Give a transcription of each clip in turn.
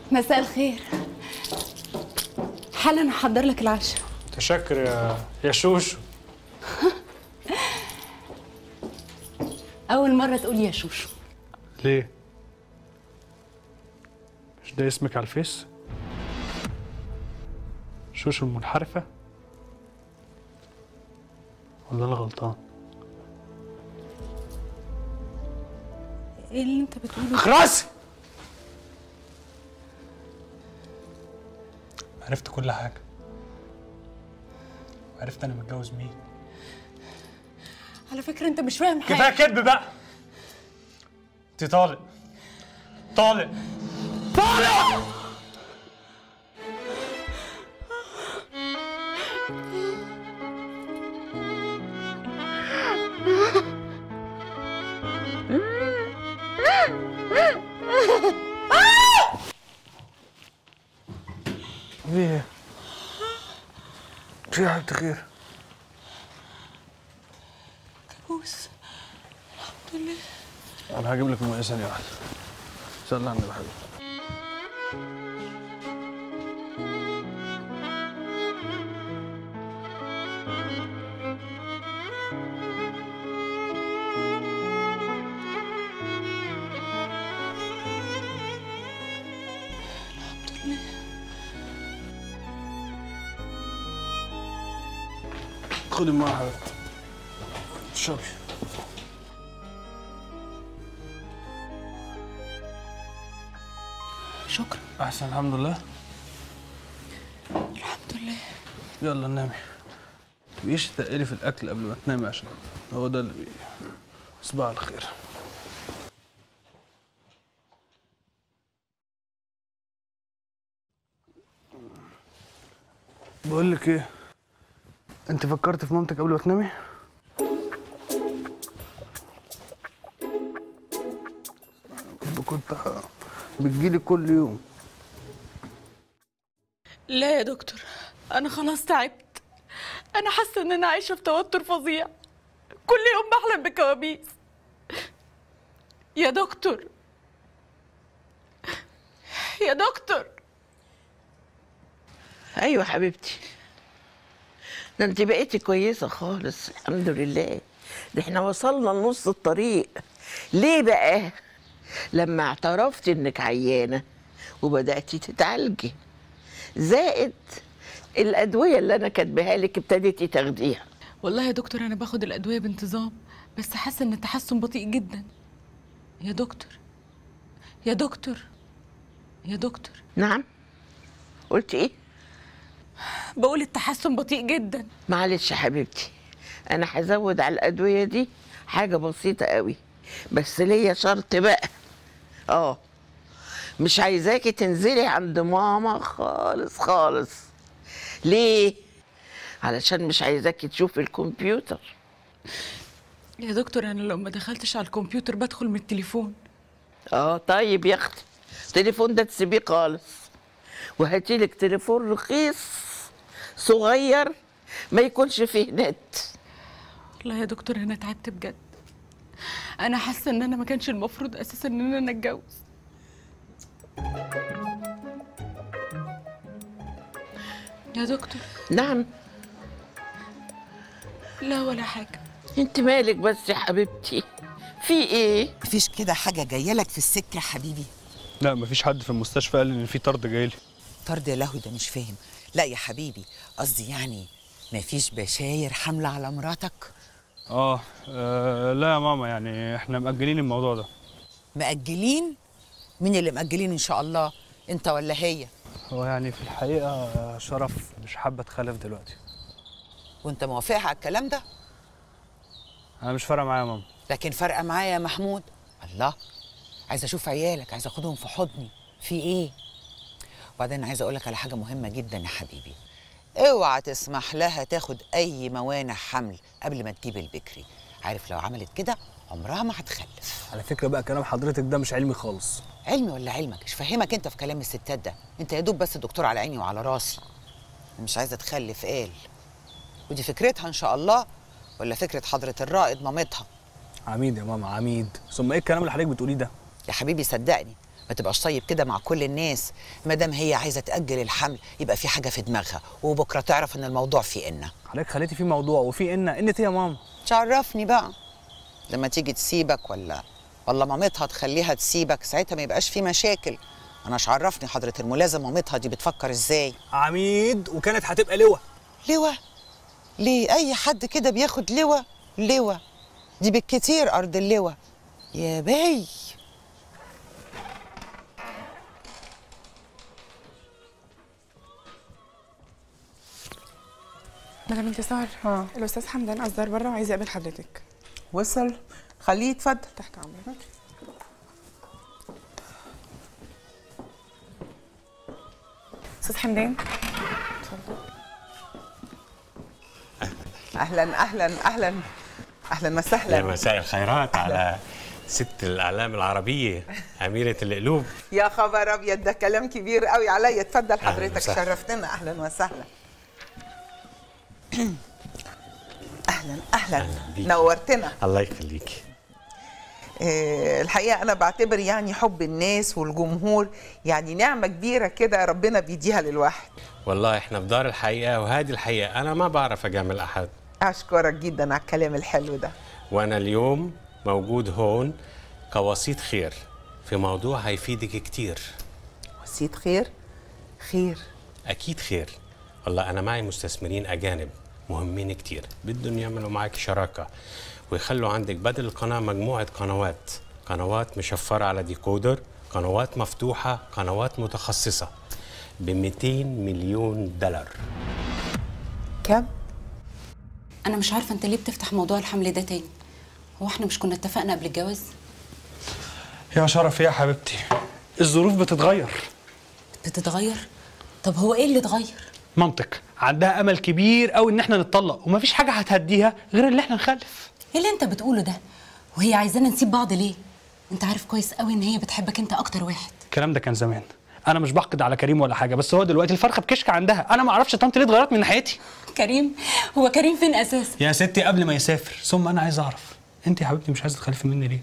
مساء الخير حالا هحضر لك العشاء تشكر يا يا شوشو اول مره تقول يا شوشو ليه؟ مش ده اسمك على الفيس؟ شوشو المنحرفة؟ ولا أنا غلطان؟ ايه اللي انت بتقوله خلاص عرفت كل حاجة عرفت أنا متجوز مين على فكره انت مش فاهم حاجه كفاية كدب بقى أنت طالق طالق طالق ايه في حاجة خير كابوس الحمد لله انا هجيب لك ميه ثانية واحدة صلي على النبي حبيبي الحمد لله خدي الميه يا حبيبتي اشربي شكرا احسن الحمد لله الحمد لله يلا نامي تبقيش تقلي في الاكل قبل ما تنامي عشان هو ده اللي بي صباح على الخير بقول لك ايه انت فكرت في مامتك قبل ما تنامي كنت بتجيلي كل يوم لا يا دكتور انا خلاص تعبت انا حاسه ان انا عايشه في توتر فظيع كل يوم بحلم بكوابيس يا دكتور يا دكتور ايوه حبيبتي ده انت بقيتي كويسه خالص الحمد لله ده احنا وصلنا لنص الطريق ليه بقى لما اعترفتي انك عيانه وبداتي تتعالجي زائد الادويه اللي انا كاتباها لك ابتديتي تاخديها والله يا دكتور انا باخد الادويه بانتظام بس حاسه ان التحسن بطيء جدا يا دكتور يا دكتور يا دكتور نعم قلت ايه بقول التحسن بطيء جدا معلش يا حبيبتي انا هزود على الادويه دي حاجه بسيطه قوي بس ليا شرط بقى اه مش عايزاكي تنزلي عند ماما خالص خالص ليه علشان مش عايزاكي تشوفي الكمبيوتر يا دكتور انا لو ما دخلتش على الكمبيوتر بدخل من التليفون اه طيب يا اختي التليفون ده تسيبيه خالص وهاتيلك تليفون رخيص صغير ما يكونش فيه نت والله يا دكتور انا تعبت بجد انا حاسه ان انا ما كانش المفروض اساسا ان انا اتجوز يا دكتور نعم لا ولا حاجه انت مالك بس يا حبيبتي في ايه مفيش كده حاجة جاية لك في السكة يا حبيبي لا مفيش حد في المستشفى قال ان في طرد جايلي طرد يا لهوي ده مش فاهم لا يا حبيبي قصدي يعني مفيش بشاير حملة على مراتك آه, اه لا يا ماما يعني احنا مأجلين الموضوع ده مأجلين مين اللي مأجلين إن شاء الله أنت ولا هي هو يعني في الحقيقة شرف مش حابة تخلف دلوقتي وأنت موافقها على الكلام ده أنا مش فارقة معايا يا ماما لكن فارقة معايا يا محمود الله عايزة أشوف عيالك عايزة أخدهم في حضني في إيه وبعدين عايزة أقول لك على حاجة مهمة جدا يا حبيبي اوعى تسمح لها تاخد أي موانع حمل قبل ما تجيب البكري عارف لو عملت كده عمرها ما هتخلف على فكرة بقى كلام حضرتك ده مش علمي خالص علمي ولا علمك مش فاهمك انت في كلام الستات ده انت يا دوب بس دكتور على عيني وعلى راسي مش عايزه تخلف قال ودي فكرتها ان شاء الله ولا فكره حضره الرائد مامتها عميد يا ماما عميد ثم ايه الكلام اللي حضرتك بتقوليه ده يا حبيبي صدقني ما تبقاش طيب كده مع كل الناس ما دام هي عايزه تاجل الحمل يبقى في حاجه في دماغها وبكره تعرف ان الموضوع فيه إنا حضرتك خليتي في موضوع وفي ان ان يا ماما تعرفني بقى لما تيجي تسيبك ولا ولا مامتها تخليها تسيبك ساعتها ما يبقاش في مشاكل انا مش عرفني حضره الملازم مامتها دي بتفكر ازاي عميد وكانت هتبقى لواء لواء ليه اي حد كده بياخد لواء لواء دي بالكتير ارض اللواء يا بي مدام انتصار ها الاستاذ حمدان قصدر بره وعايز يقابل حضرتك وصل خليه يتفضل تحت امرك استاذ حمدان اهلا اهلا اهلا اهلا يا وسهلا مساء الخيرات على ست الاعلام العربيه اميره القلوب يا خبر ابيض ده كلام كبير قوي عليا اتفضل حضرتك وسهلا. شرفتنا اهلا وسهلا اهلا اهلا أهلا بيك. نورتنا الله يخليك آه، الحقيقه انا بعتبر يعني حب الناس والجمهور يعني نعمه كبيره كده ربنا بيديها للواحد والله احنا في دار الحقيقه وهذه الحقيقه انا ما بعرف اجامل احد اشكرك جدا على الكلام الحلو ده وانا اليوم موجود هون كوسيط خير في موضوع هيفيدك كتير وسيط خير خير اكيد خير والله انا معي مستثمرين اجانب مهمين كتير بدهم يعملوا معك شراكه ويخلوا عندك بدل القناه مجموعه قنوات قنوات مشفره على ديكودر قنوات مفتوحه قنوات متخصصه ب 200 مليون دولار كم انا مش عارفه انت ليه بتفتح موضوع الحمل ده تاني هو احنا مش كنا اتفقنا قبل الجواز يا شرف يا حبيبتي الظروف بتتغير بتتغير طب هو ايه اللي اتغير مامتك عندها امل كبير قوي ان احنا نتطلق ومفيش حاجه هتهديها غير ان احنا نخلف ايه اللي انت بتقوله ده وهي عايزانا نسيب بعض ليه انت عارف كويس قوي ان هي بتحبك انت اكتر واحد الكلام ده كان زمان انا مش بحقد على كريم ولا حاجه بس هو دلوقتي الفرخه بكشك عندها انا ما اعرفش طنط ليه اتغيرت من ناحيتي كريم هو كريم فين اساسا يا ستي قبل ما يسافر ثم انا عايز اعرف انت يا حبيبتي مش عايزه تخلفي مني ليه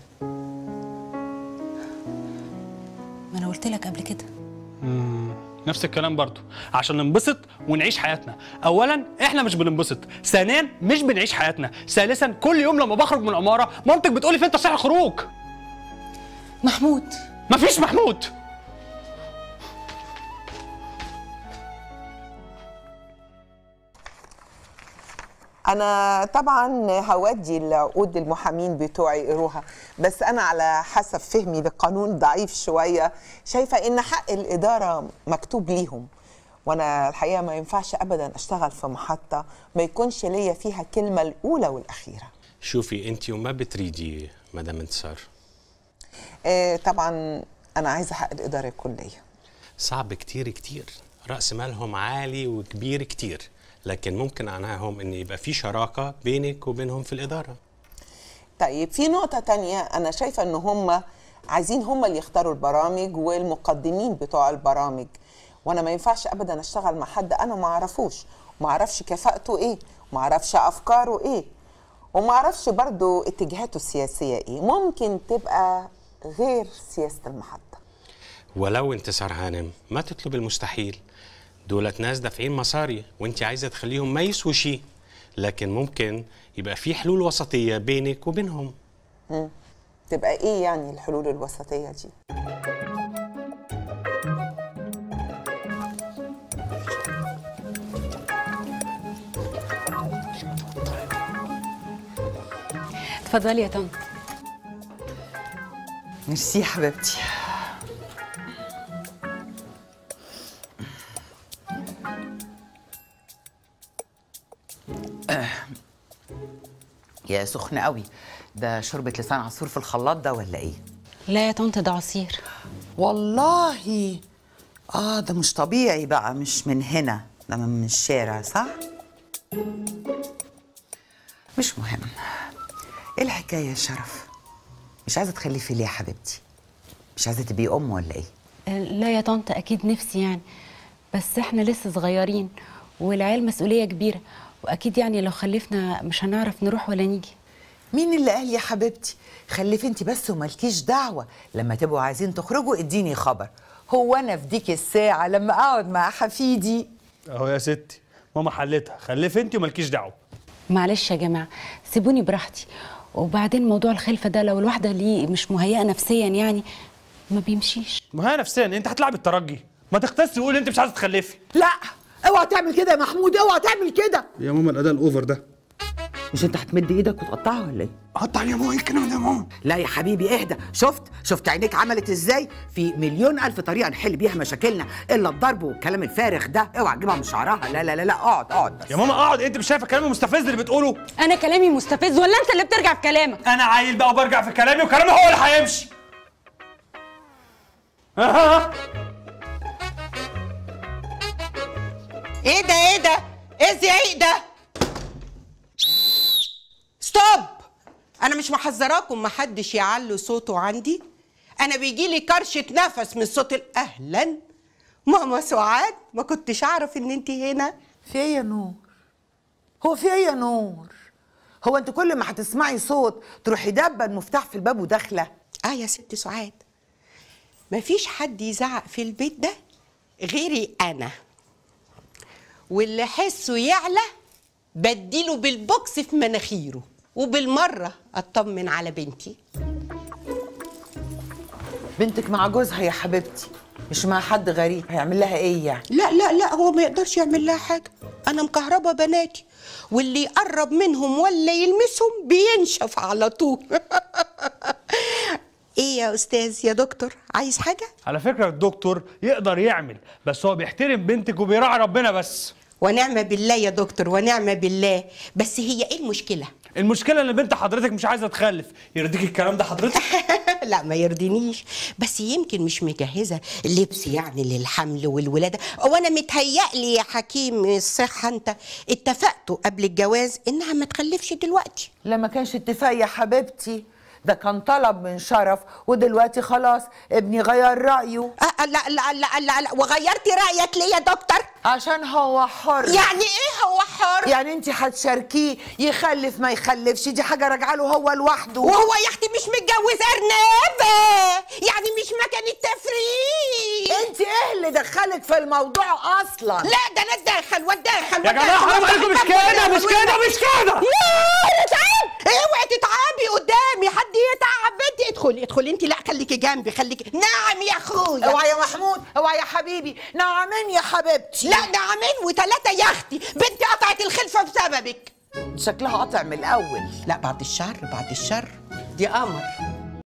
ما انا قلت لك قبل كده نفس الكلام برضو عشان ننبسط ونعيش حياتنا اولا احنا مش بننبسط ثانيا مش بنعيش حياتنا ثالثا كل يوم لما بخرج من العماره مامتك بتقولي فين تصريح الخروج محمود مفيش محمود انا طبعا هودي العقود المحامين بتوعي يقروها بس انا على حسب فهمي للقانون ضعيف شويه شايفه ان حق الاداره مكتوب ليهم وانا الحقيقه ما ينفعش ابدا اشتغل في محطه ما يكونش ليا فيها كلمه الاولى والاخيره شوفي انت وما بتريدي مدام انتصار آه طبعا انا عايزه حق الاداره يكون ليا صعب كتير كتير رأس مالهم عالي وكبير كتير لكن ممكن عناهم ان يبقى في شراكه بينك وبينهم في الاداره طيب في نقطة تانية أنا شايفة إن هم عايزين هم اللي يختاروا البرامج والمقدمين بتوع البرامج وأنا ما ينفعش أبدا أشتغل مع حد أنا ما أعرفوش ما أعرفش كفاءته إيه ما أعرفش أفكاره إيه وما أعرفش برضو اتجاهاته السياسية إيه ممكن تبقى غير سياسة المحطة ولو انتصار هانم ما تطلب المستحيل دولت ناس دافعين مصاري وانت عايزه تخليهم ما يسووا شيء لكن ممكن يبقى في حلول وسطيه بينك وبينهم تبقى إيه يعني الحلول الوسطية دي اتفضلي يا طنط ميرسي حبيبتي آه. يا سخنة قوي ده شوربة لسان عصفور في الخلاط ده ولا ايه؟ لا يا طنط ده عصير والله اه ده مش طبيعي بقى مش من هنا ده من الشارع صح؟ مش مهم ايه الحكاية يا شرف؟ مش عايزة تخلفي ليه يا حبيبتي؟ مش عايزة تبقي أم ولا ايه؟ لا يا طنط اكيد نفسي يعني بس احنا لسه صغيرين والعيال مسؤوليه كبيره واكيد يعني لو خلفنا مش هنعرف نروح ولا نيجي مين اللي قال يا حبيبتي خلفي انت بس ومالكيش دعوه لما تبقوا عايزين تخرجوا اديني خبر هو انا في ديك الساعه لما اقعد مع حفيدي اهو يا ستي ماما حلتها خلفي انت ومالكيش دعوه معلش يا جماعه سيبوني براحتي وبعدين موضوع الخلفه ده لو الواحده ليه مش مهيئه نفسيا يعني ما بيمشيش ما هي نفسيا انت هتلعب الترجي ما تختصي وقولي انت مش عايزه تخلفي لا اوعى تعمل كده يا محمود اوعى تعمل كده يا ماما الاداء الاوفر ده مش انت هتمد ايدك وتقطعها ولا ايه قطع يا ماما ايه الكلام ده يا ماما لا يا حبيبي اهدى شفت شفت عينيك عملت ازاي في مليون الف طريقه نحل بيها مشاكلنا الا الضرب والكلام الفارغ ده اوعى تجيبها من شعرها لا لا لا لا اقعد اقعد بس يا ماما اقعد انت مش شايفه الكلام المستفز اللي بتقوله انا كلامي مستفز ولا انت اللي بترجع في كلامك انا عيل بقى وبرجع في كلامي وكلامي هو اللي هيمشي آه. ايه ده ايه ده ايه الزعيق ده ستوب انا مش محذراكم محدش يعلي صوته عندي انا بيجيلي كرشه نفس من صوت ال- اهلا ماما سعاد ما كنتش اعرف ان انت هنا في ايه يا نور هو في ايه يا نور هو انت كل ما هتسمعي صوت تروحي دبه المفتاح في الباب وداخله اه يا ست سعاد مفيش حد يزعق في البيت ده غيري انا واللي حسه يعلى بديله بالبوكس في مناخيره وبالمره اطمن على بنتي بنتك مع جوزها يا حبيبتي مش مع حد غريب هيعمل لها ايه يعني لا لا لا هو ما يقدرش يعمل لها حاجه انا مكهربه بناتي واللي يقرب منهم ولا يلمسهم بينشف على طول ايه يا استاذ يا دكتور عايز حاجه على فكره الدكتور يقدر يعمل بس هو بيحترم بنتك وبيراعي ربنا بس ونعم بالله يا دكتور ونعم بالله بس هي ايه المشكله المشكله ان بنت حضرتك مش عايزه تخلف يرضيك الكلام ده حضرتك لا ما يرضينيش بس يمكن مش مجهزه لبس يعني للحمل والولاده وانا متهيألي يا حكيم الصحه انت اتفقتوا قبل الجواز انها ما تخلفش دلوقتي لا ما كانش اتفاق يا حبيبتي ده كان طلب من شرف ودلوقتي خلاص ابني غير رأيه أه لا لا لا لا, لا. وغيرتي رايك ليه يا دكتور عشان هو حر يعني ايه هو حر يعني انت هتشاركيه يخلف ما يخلفش دي حاجه راجعه له هو لوحده وهو يا اختي مش متجوز ارنبه يعني مش مكان التفريق انت ايه اللي دخلك في الموضوع اصلا لا ده انا اتدخل واتدخل يا جماعه حرام عليكم مش كده مش كده مش كده لا اتعب اوعي تتعبي قدامي حد يتعب بنتي ادخلي ادخلي انت لا خليكي جنبي خليكي نعم يا اخويا اوعى يا محمود اوعى يا حبيبي نعمين يا حبيبتي لا نعمين وثلاثه يا اختي بنتي قطعت الخلفه بسببك شكلها قطع من الاول لا بعد الشر بعد الشر دي قمر